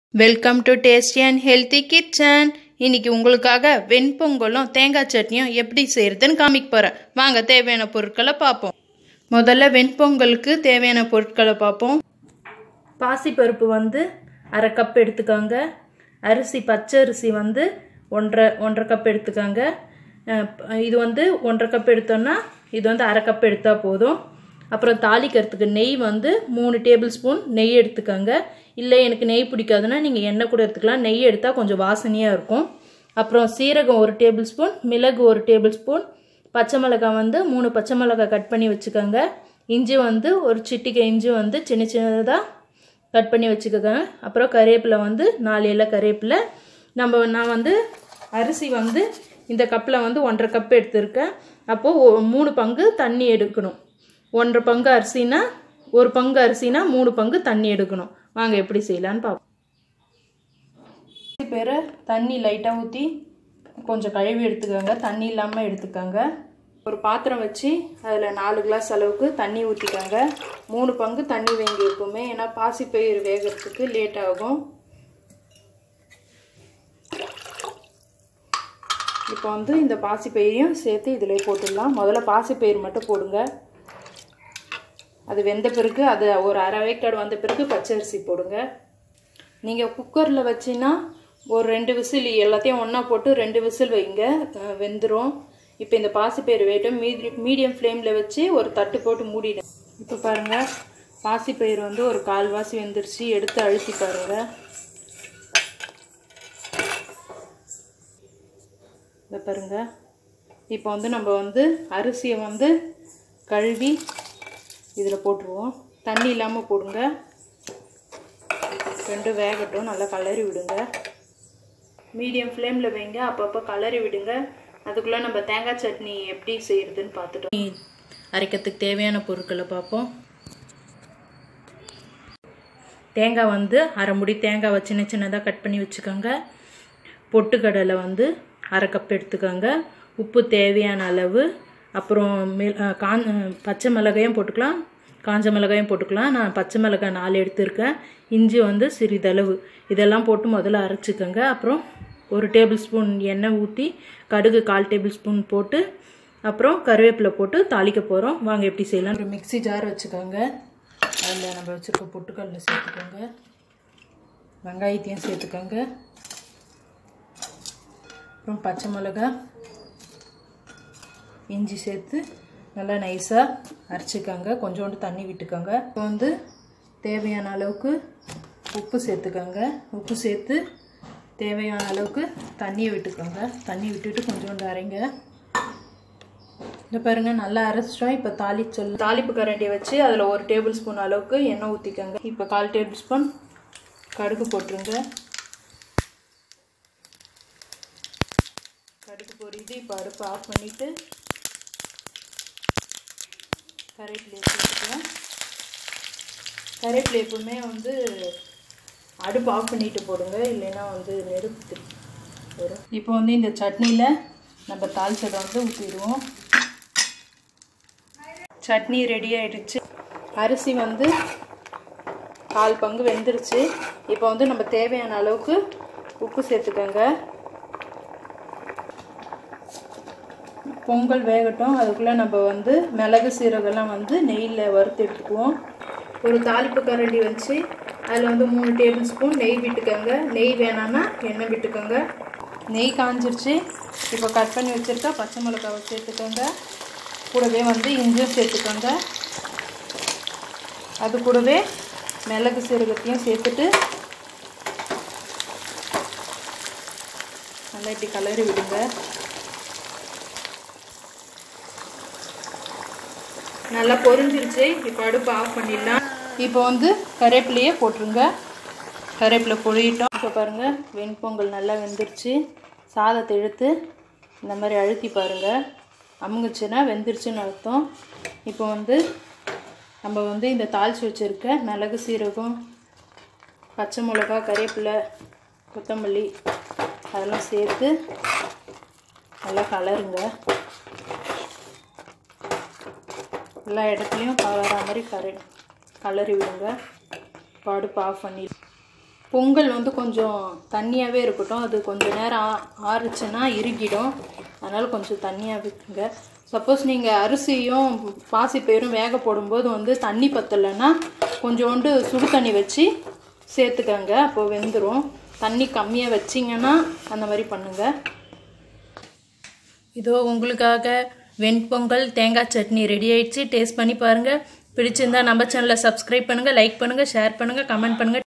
welcome to tasty and healthy kitchen இன்னைக்கு உங்களுக்காக வெண்பொங்கலும் தேங்காய் சட்னியும் எப்படி செய்யறதுன்னு காமிக்க போகிறேன் வாங்க தேவையான பொருட்களை பார்ப்போம் முதல்ல வெண்பொங்கலுக்கு தேவையான பொருட்களை பார்ப்போம் பாசிப்பருப்பு வந்து அரை கப் எடுத்துக்கோங்க அரிசி பச்சை அரிசி வந்து ஒன்றரை ஒன்றரை கப் எடுத்துக்கோங்க அஹ் இது வந்து ஒன்றரை கப் எடுத்தோன்னா இது வந்து அரை கப் எடுத்தால் போதும் அப்புறம் தாளிக்கிறதுக்கு நெய் வந்து மூணு டேபிள் ஸ்பூன் நெய் எடுத்துக்கோங்க இல்லை எனக்கு நெய் பிடிக்காதுன்னா நீங்கள் எண்ணெய் கூட எடுத்துக்கலாம் நெய் எடுத்தால் கொஞ்சம் வாசனையாக இருக்கும் அப்புறம் சீரகம் ஒரு டேபிள் ஸ்பூன் மிளகு ஒரு டேபிள் ஸ்பூன் பச்சை மிளகாய் வந்து மூணு பச்சை மிளகாய் கட் பண்ணி வச்சுக்கோங்க இஞ்சி வந்து ஒரு சிட்டிகை இஞ்சி வந்து சின்ன சின்னதாக கட் பண்ணி வச்சுக்கோங்க அப்புறம் கருவேப்பிலை வந்து நாலு இலை கருவேப்பிலை நம்ம நான் வந்து அரிசி வந்து இந்த கப்பில் வந்து ஒன்றரை கப் எடுத்திருக்கேன் அப்போது மூணு பங்கு தண்ணி எடுக்கணும் ஒன்றரை பங்கு அரிசினா ஒரு பங்கு அரிசினா மூணு பங்கு தண்ணி எடுக்கணும் வாங்க எப்படி செய்யலான்னு பார்ப்போம் பேரை தண்ணி லைட்டாக ஊற்றி கொஞ்சம் கழுவி எடுத்துக்கோங்க தண்ணி இல்லாமல் எடுத்துக்கோங்க ஒரு பாத்திரம் வச்சு அதில் நாலு கிளாஸ் அளவுக்கு தண்ணி ஊற்றிக்கோங்க மூணு பங்கு தண்ணி வைங்க எப்பவுமே ஏன்னா பாசிப்பயிர் வேகிறதுக்கு லேட் ஆகும் இப்போ வந்து இந்த பாசிப்பயிரையும் சேர்த்து இதில் போட்டுடலாம் முதல்ல பாசிப்பயிர் மட்டும் போடுங்க அது வெந்த பிறகு அது ஒரு அரை வேக்காடு வந்த பிறகு பச்சரிசி போடுங்க நீங்கள் குக்கரில் வச்சின்னா ஒரு ரெண்டு விசில் எல்லாத்தையும் ஒன்றா போட்டு ரெண்டு விசில் வைங்க வெந்துடும் இப்போ இந்த பாசிப்பயிறு வேட்டும் மீதி மீடியம் ஃப்ளேமில் வச்சு ஒரு தட்டு போட்டு மூடிடு இப்போ பாருங்கள் பாசிப்பயிறு வந்து ஒரு கால்வாசி வெந்துருச்சு எடுத்து அழுத்தி பாருங்கள் இதை பாருங்கள் இப்போ வந்து நம்ம வந்து அரிசியை வந்து கழுவி இதில் போட்டுருவோம் தண்ணி இல்லாமல் போடுங்க ரெண்டும் வேகட்டும் நல்லா கலரி விடுங்க மீடியம் ஃப்ளேமில் வைங்க அப்பப்போ கலரி விடுங்க அதுக்குள்ளே நம்ம தேங்காய் சட்னி எப்படி செய்கிறதுன்னு பார்த்துட்டோம் அரைக்கிறதுக்கு தேவையான பொருட்களை பார்ப்போம் தேங்காய் வந்து அரை முடி தேங்காவை சின்ன சின்னதாக கட் பண்ணி வச்சுக்கோங்க பொட்டுக்கடலை வந்து அரை கப் எடுத்துக்கோங்க உப்பு தேவையான அளவு அப்புறம் காஞ் பச்சை மிளகாயும் போட்டுக்கலாம் காஞ்ச மிளகாயும் போட்டுக்கலாம் நான் பச்சை மிளகாய் நாலு எடுத்திருக்கேன் இஞ்சி வந்து சிறிதளவு இதெல்லாம் போட்டு முதல்ல அரைச்சிக்கோங்க அப்புறம் ஒரு டேபிள் ஸ்பூன் எண்ணெய் ஊற்றி கடுகு கால் டேபிள் ஸ்பூன் போட்டு அப்புறம் கருவேப்பிலை போட்டு தாளிக்க போகிறோம் வாங்க எப்படி செய்யலாம் ஒரு மிக்சி ஜார் வச்சுக்கோங்க அதில் நம்ம வச்சுருக்க பொட்டுக்கல்ல சேர்த்துக்கோங்க வெங்காயத்தையும் சேர்த்துக்கோங்க அப்புறம் பச்சை மிளகா இஞ்சி சேர்த்து நல்லா நைஸாக அரைச்சிக்கோங்க கொஞ்சோண்டு தண்ணி விட்டுக்கோங்க இப்போ வந்து தேவையான அளவுக்கு உப்பு சேர்த்துக்கோங்க உப்பு சேர்த்து தேவையான அளவுக்கு தண்ணியை விட்டுக்கோங்க தண்ணி விட்டுட்டு கொஞ்சோண்டு அரைங்க இந்த பாருங்கள் நல்லா அரைச்சிட்டோம் இப்போ தாளி சொல் தாளிப்பு கரண்டியை வச்சு அதில் ஒரு டேபிள் ஸ்பூன் அளவுக்கு எண்ணெய் ஊற்றிக்கோங்க இப்போ கால் டேபிள் ஸ்பூன் கடுகு போட்டுருங்க கடுகு பொரியுது இப்போ அடுப்பு ஆஃப் பண்ணிவிட்டு கருவேப்பிலையை சேர்த்துக்கலாம் கருவேப்பிலை எப்பவுமே வந்து அடுப்பு ஆஃப் பண்ணிட்டு போடுங்க இல்லைன்னா வந்து நெருப்பு வரும் இப்போ வந்து இந்த சட்னியில் நம்ம தாளிச்சதை வந்து ஊற்றிடுவோம் சட்னி ரெடி ஆகிடுச்சு அரிசி வந்து கால் பங்கு வெந்துருச்சு இப்போ வந்து நம்ம தேவையான அளவுக்கு உப்பு சேர்த்துக்கோங்க பொங்கல் வேகட்டும் அதுக்குள்ளே நம்ம வந்து மிளகு சீரகெல்லாம் வந்து நெய்யில் வறுத்து எடுத்துக்குவோம் ஒரு தாளிப்பு கரண்டி வச்சு அதில் வந்து மூணு டேபிள் ஸ்பூன் நெய் விட்டுக்கோங்க நெய் வேணான்னா எண்ணெய் விட்டுக்கோங்க நெய் காஞ்சிருச்சு இப்போ கட் பண்ணி வச்சுருக்கா பச்சை மிளகாவை சேர்த்துக்கோங்க கூடவே வந்து இஞ்சியும் சேர்த்துக்கோங்க அது கூடவே மிளகு சீரகத்தையும் சேர்த்துட்டு நல்லா இப்படி கலரி விடுங்க நல்லா பொரிஞ்சிருச்சு இப்போ அடுப்பு ஆஃப் பண்ணிடலாம் இப்போ வந்து கருவேப்பிலையே போட்டுருங்க கருவேப்பிலை பொழியிட்டோம் இப்போ பாருங்கள் வெண்பொங்கல் நல்லா வெந்துருச்சு சாதத்தை எடுத்து இந்த மாதிரி அழுத்தி பாருங்கள் அமுங்குச்சுன்னா வெந்துருச்சுன்னு அர்த்தம் இப்போ வந்து நம்ம வந்து இந்த தாளித்து வச்சுருக்க மிளகு சீரகம் பச்சை மிளகா கருவேப்பிலை கொத்தமல்லி அதெல்லாம் சேர்த்து நல்லா கலருங்க எல்லா இடத்துலையும் வர மாதிரி கரை கலரி விடுங்க இப்போ அடுப்பு ஆஃப் பண்ணி பொங்கல் வந்து கொஞ்சம் தண்ணியாகவே இருக்கட்டும் அது கொஞ்சம் நேரம் ஆ ஆறுச்சுன்னா இறுகிடும் அதனால் கொஞ்சம் தண்ணியாக வைக்குங்க சப்போஸ் நீங்கள் அரிசியும் பாசிப்பயிரும் வேக போடும்போது வந்து தண்ணி பத்தலைன்னா கொஞ்சோண்டு சுடு தண்ணி வச்சு சேர்த்துக்கங்க அப்போ வெந்துடும் தண்ணி கம்மியாக வச்சிங்கன்னா அந்த மாதிரி பண்ணுங்கள் இதோ உங்களுக்காக வெண்பொங்கல் தேங்காய் சட்னி ரெடி ஆயிடுச்சு டேஸ்ட் பண்ணி பாருங்கள் பிடிச்சிருந்தா நம்ம சேனலை சப்ஸ்கிரைப் பண்ணுங்கள் லைக் பண்ணுங்கள் ஷேர் பண்ணுங்கள் கமெண்ட் பண்ணுங்கள்